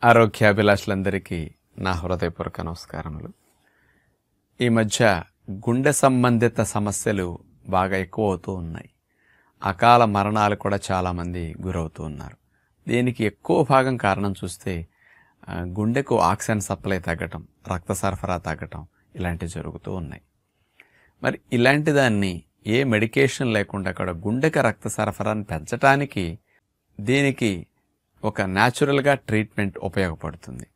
ఆరోగ్యాభిలాషులందరికీ నా హృదయపూర్వక నమస్కారములు ఈ మధ్య గుండె సంబంధిత సమస్యలు బాగా ఎక్కువ అవుతూ ఉన్నాయి అకాల మరణాలు కూడా చాలామంది గురవుతూ ఉన్నారు దీనికి ఎక్కువ భాగం కారణం చూస్తే ఆ, గుండెకు ఆక్సిజన్ సప్లై తగ్గటం రక్త సరఫరా తగ్గటం ఇలాంటివి జరుగుతూ ఉన్నాయి మరి ఇలాంటి దాన్ని ఏ మెడికేషన్ లేకుండా కూడా గుండెకి రక్త సరఫరాను పెంచడానికి దీనికి ఒక న్యాచురల్గా ట్రీట్మెంట్ ఉపయోగపడుతుంది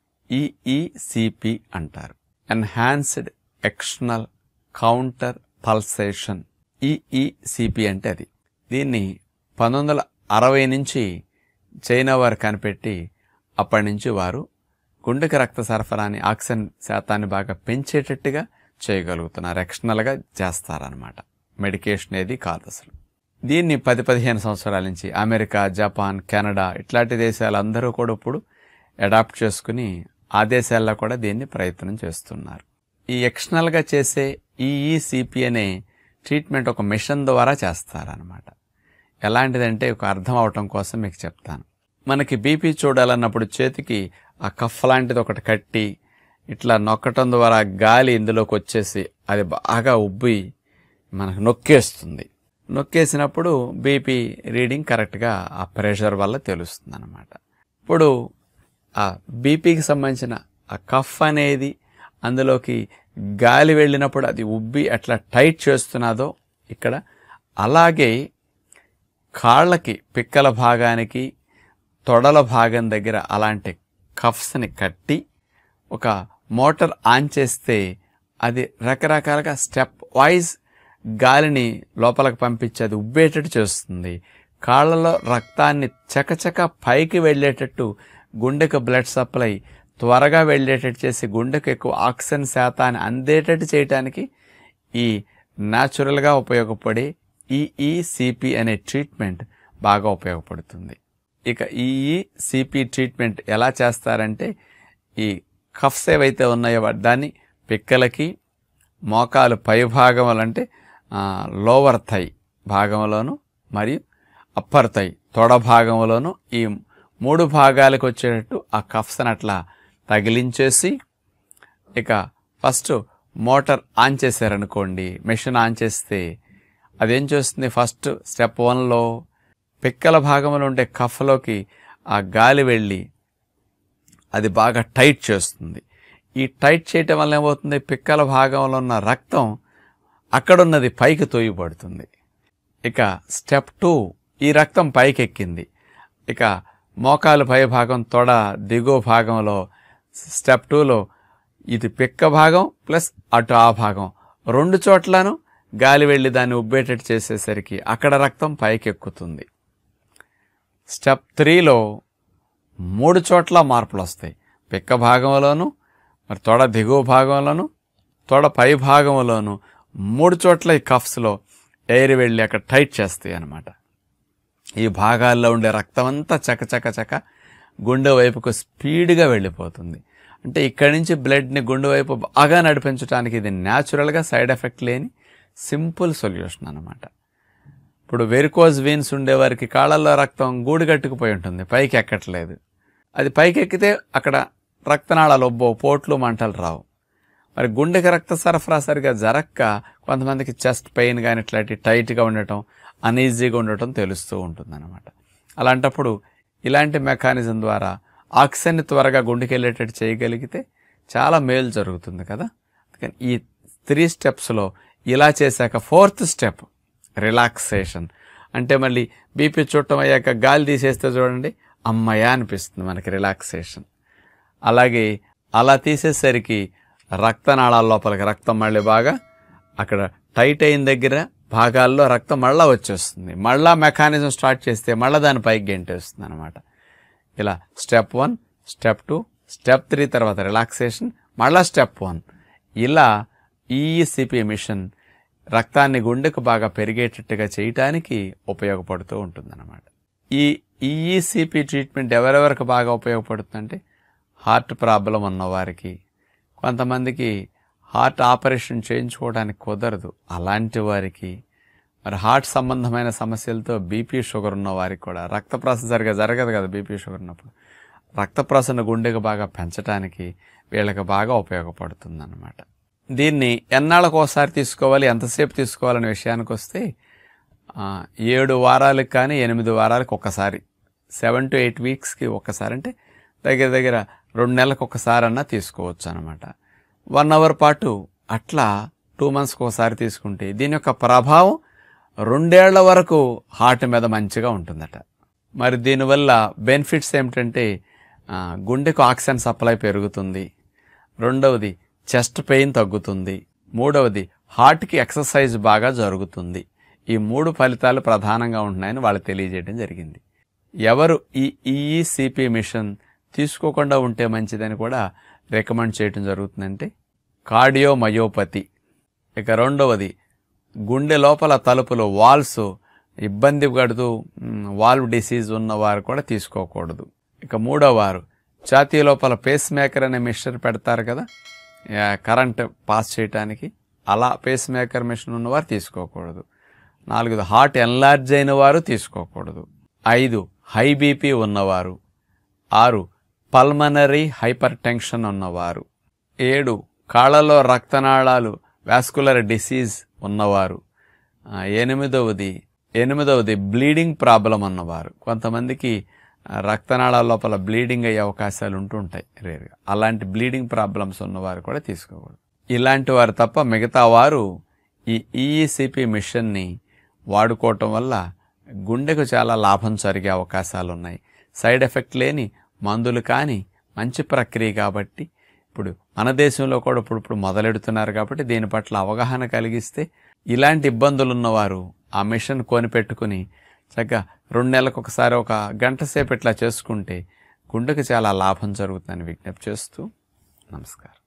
ఈఈసిపి అంటారు enhanced external counter pulsation EECP అంటే అది దీన్ని పంతొమ్మిది వందల అరవై నుంచి చైనా వారు కనిపెట్టి అప్పటి నుంచి వారు గుండెకి రక్త సరఫరాని ఆక్సిజన్ శాతాన్ని బాగా పెంచేటట్టుగా చేయగలుగుతున్నారు ఎక్స్టర్నల్గా చేస్తారనమాట మెడికేషన్ ఏది కాదు అసలు దీన్ని పది పదిహేను సంవత్సరాల నుంచి అమెరికా జపాన్ కెనడా ఇట్లాంటి దేశాలందరూ కూడా ఇప్పుడు అడాప్ట్ చేసుకుని ఆ దేశాల్లో కూడా దీన్ని ప్రయత్నం చేస్తున్నారు ఈ ఎక్స్టర్నల్గా చేసే ఈఈసిపి అనే ట్రీట్మెంట్ ఒక మిషన్ ద్వారా చేస్తారనమాట ఎలాంటిదంటే ఒక అర్థం అవటం కోసం మీకు చెప్తాను మనకి బీపీ చూడాలన్నప్పుడు చేతికి ఆ కఫ్ లాంటిది ఒకటి కట్టి ఇట్లా నొక్కటం ద్వారా గాలి ఇందులోకి వచ్చేసి అది బాగా ఉబ్బి మనకు నొక్కేస్తుంది నొక్కేసినప్పుడు బీపీ రీడింగ్ కరెక్ట్గా ఆ ప్రెషర్ వల్ల తెలుస్తుంది అనమాట ఇప్పుడు ఆ బీపీకి సంబంధించిన ఆ కఫ్ అనేది అందులోకి గాలి వెళ్ళినప్పుడు అది ఉబ్బి అట్లా టైట్ చేస్తున్నదో ఇక్కడ అలాగే కాళ్ళకి పిక్కల భాగానికి తొడల భాగం దగ్గర అలాంటి కఫ్స్ని కట్టి ఒక మోటార్ ఆన్ చేస్తే అది రకరకాలుగా స్టెప్ వైజ్ గాలిని లోపలికి పంపించి అది ఉబ్బేటట్టు చేస్తుంది కాళ్ళలో రక్తాన్ని చకచక పైకి వెళ్ళేటట్టు గుండెకు బ్లడ్ సప్లై త్వరగా వెళ్ళేటట్టు చేసి గుండెకు ఎక్కువ ఆక్సిజన్ శాతాన్ని అందేటట్టు చేయడానికి ఈ న్యాచురల్గా ఉపయోగపడే ఈఈసిపి అనే ట్రీట్మెంట్ బాగా ఉపయోగపడుతుంది ఇక ఈఈసిపి ట్రీట్మెంట్ ఎలా చేస్తారంటే ఈ కఫ్స్ ఏవైతే ఉన్నాయో వా- దాన్ని పిక్కలకి మోకాలు పై భాగములు అంటే లోవర్ థై భాగంలోను మరియు అప్పర్ థై తొడ భాగంలోను ఈ మూడు భాగాలకు వచ్చేటట్టు ఆ కఫ్స్ని అట్లా తగిలించేసి ఇక ఫస్ట్ మోటార్ ఆన్ చేశారనుకోండి మెషిన్ ఆన్ చేస్తే అదేం చేస్తుంది ఫస్ట్ స్టెప్ వన్లో పిక్కల భాగంలో ఉండే కఫ్లోకి ఆ గాలి వెళ్ళి అది బాగా టైట్ చేస్తుంది ఈ టైట్ చేయటం వల్ల ఏమవుతుంది పిక్కల భాగంలో ఉన్న రక్తం అక్కడున్నది పైకి తోయబడుతుంది ఇక స్టెప్ టూ ఈ రక్తం పైకి ఎక్కింది ఇక మోకాలు పై భాగం తొడ దిగువ భాగంలో స్టెప్ టూలో ఇది పిక్క భాగం ప్లస్ అటు ఆ భాగం రెండు చోట్లను గాలి వెళ్ళి దాన్ని ఉబ్బేటట్టు చేసేసరికి అక్కడ రక్తం పైకి ఎక్కుతుంది స్టెప్ త్రీలో మూడు చోట్ల మార్పులు వస్తాయి పిక్క భాగంలోను మరి తొడ దిగువ భాగంలోను తొడ పై భాగంలోను మూడు చోట్ల ఈ కఫ్స్లో ఎయిర్ వెళ్ళి అక్కడ టైట్ చేస్తాయి అన్నమాట ఈ భాగాల్లో ఉండే రక్తం అంతా చక చక చక గుండె వైపుకు స్పీడ్గా వెళ్ళిపోతుంది అంటే ఇక్కడి నుంచి బ్లడ్ని గుండె వైపు బాగా నడిపించడానికి ఇది న్యాచురల్గా సైడ్ ఎఫెక్ట్ లేని సింపుల్ సొల్యూషన్ అన్నమాట ఇప్పుడు వెరికోజ్ వీన్స్ ఉండేవారికి కాళ్ళల్లో రక్తం గూడు కట్టుకుపోయి ఉంటుంది పైకి ఎక్కట్లేదు అది పైకి ఎక్కితే అక్కడ రక్తనాళాలు ఒబ్బో పోట్లు మంటలు రావు మరి గుండెకి రక్త సరఫరా సరిగా జరక్క కొంతమందికి చెస్ట్ పెయిన్ కానీ ఇట్లాంటి టైట్గా ఉండటం అనీజీగా ఉండటం తెలుస్తూ ఉంటుంది అనమాట అలాంటప్పుడు ఇలాంటి మెకానిజం ద్వారా ఆక్సిజన్ త్వరగా గుండెకి వెళ్ళేటట్టు చేయగలిగితే చాలా మేలు జరుగుతుంది కదా అందుకని ఈ త్రీ స్టెప్స్లో ఇలా చేశాక ఫోర్త్ స్టెప్ రిలాక్సేషన్ అంటే మళ్ళీ బీపీ చుట్టం అయ్యాక గాలి తీసేస్తే చూడండి అమ్మయ్య అనిపిస్తుంది మనకి రిలాక్సేషన్ అలాగే అలా తీసేసరికి రక్తనాళాల లోపలికి రక్తం మళ్ళీ బాగా అక్కడ టైట్ అయిన దగ్గర భాగాల్లో రక్తం మళ్ళా వచ్చేస్తుంది మళ్ళా మెకానిజం స్టార్ట్ చేస్తే మళ్ళీ దాని పైకి గెంటేస్తుంది అనమాట ఇలా step one step two step three తర్వాత రిలాక్సేషన్ మళ్ళా స్టెప్ వన్ ఇలా ఈఈసిపి మిషన్ రక్తాన్ని గుండెకు బాగా పెరిగేటట్టుగా చేయటానికి ఉపయోగపడుతూ ఉంటుందన్నమాట ఈ ఈఈసిపి ట్రీట్మెంట్ ఎవరెవరికి బాగా ఉపయోగపడుతుందంటే హార్ట్ ప్రాబ్లం ఉన్నవారికి కొంతమందికి హార్ట్ ఆపరేషన్ చేయించుకోవడానికి కుదరదు అలాంటి వారికి మరి హార్ట్ సంబంధమైన సమస్యలతో బీపీ షుగర్ ఉన్న వారికి కూడా రక్త ప్రసరణ సరిగా జరగదు కదా బీపీ షుగర్ ఉన్నప్పుడు రక్త ప్రసరణ గుండెకు బాగా పెంచడానికి వీళ్ళకి బాగా ఉపయోగపడుతుంది అన్నమాట దీన్ని ఎన్నాళ్ళకు ఒకసారి తీసుకోవాలి ఎంతసేపు తీసుకోవాలనే విషయానికి వస్తే ఆ, ఏడు వారాలకు కానీ ఎనిమిది వారాలకు ఒకసారి సెవెన్ టు ఎయిట్ వీక్స్కి ఒకసారి అంటే దగ్గర దగ్గర రెండు నెలలకు ఒకసారి అన్నా తీసుకోవచ్చు అనమాట వన్ అవర్ పాటు అట్లా టూ మంత్స్కి ఒకసారి తీసుకుంటే దీని యొక్క ప్రభావం రెండేళ్ల వరకు హార్ట్ మీద మంచిగా ఉంటుందట మరి దీనివల్ల బెనిఫిట్స్ ఏమిటంటే ఆ, గుండెకు ఆక్సిజన్ సప్లై పెరుగుతుంది రెండవది చెస్ట్ పెయిన్ తగ్గుతుంది మూడవది హార్ట్కి ఎక్సర్సైజ్ బాగా జరుగుతుంది ఈ మూడు ఫలితాలు ప్రధానంగా ఉంటున్నాయని వాళ్ళు తెలియజేయడం జరిగింది ఎవరు ఈ ఈఈసిపి మిషన్ తీసుకోకుండా ఉంటే మంచిదని కూడా రికమెండ్ చేయడం జరుగుతుందంటే కార్డియోమయోపతి ఇక రెండవది గుండె లోపల తలుపులు వాల్స్ ఇబ్బంది పడుతూ మ్, వాల్వ్ డిసీజ్ ఉన్నవారు కూడా తీసుకోకూడదు ఇక మూడో వారు ఛాతీ లోపల పేస్ మేకర్ అనే మిషన్ పెడతారు కదా ఆ, కరెంట్ పాస్ చేయటానికి అలా పేస్ మేకర్ మిషన్ ఉన్నవారు తీసుకోకూడదు నాలుగోది హార్ట్ ఎన్లార్జ్ అయిన వారు తీసుకోకూడదు ఐదు హై బీపీ ఉన్నవారు ఆరు పల్మనరీ హైపర్ టెన్షన్ ఉన్నవారు ఏడు కాళ్ళలో రక్తనాళాలు వాస్కులర్ డిసీజ్ ఉన్నవారు ఆ, ఎనిమిదవది ఎనిమిదవది బ్లీడింగ్ ప్రాబ్లం ఉన్నవారు కొంతమందికి ఆ, రక్తనాళాల లోపల బ్లీడింగ్ అయ్యే అవకాశాలు ఉంటుంటాయి రేరుగా అలాంటి బ్లీడింగ్ ప్రాబ్లమ్స్ ఉన్నవారు కూడా తీసుకోకూడదు ఇలాంటి వారు తప్ప మిగతా వారు ఈ ఈఈసిపి మిషన్ని వాడుకోవటం వల్ల గుండెకు చాలా లాభం జరిగే అవకాశాలు ఉన్నాయి సైడ్ ఎఫెక్ట్ లేని మందులు కానీ మంచి ప్రక్రియ కాబట్టి ఇప్పుడు మన దేశంలో కూడా ఇప్పుడు ఇప్పుడు మొదలెడుతున్నారు కాబట్టి దీని పట్ల అవగాహన కలిగిస్తే ఇలాంటి ఇబ్బందులు ఉన్నవారు ఆ మిషన్ కొనిపెట్టుకుని చక్కగా రెండు నెలలకు ఒకసారి ఒక గంట సేపు ఇట్లా చేసుకుంటే గుండెకు చాలా లాభం జరుగుతుందని విజ్ఞప్తి చేస్తూ నమస్కారం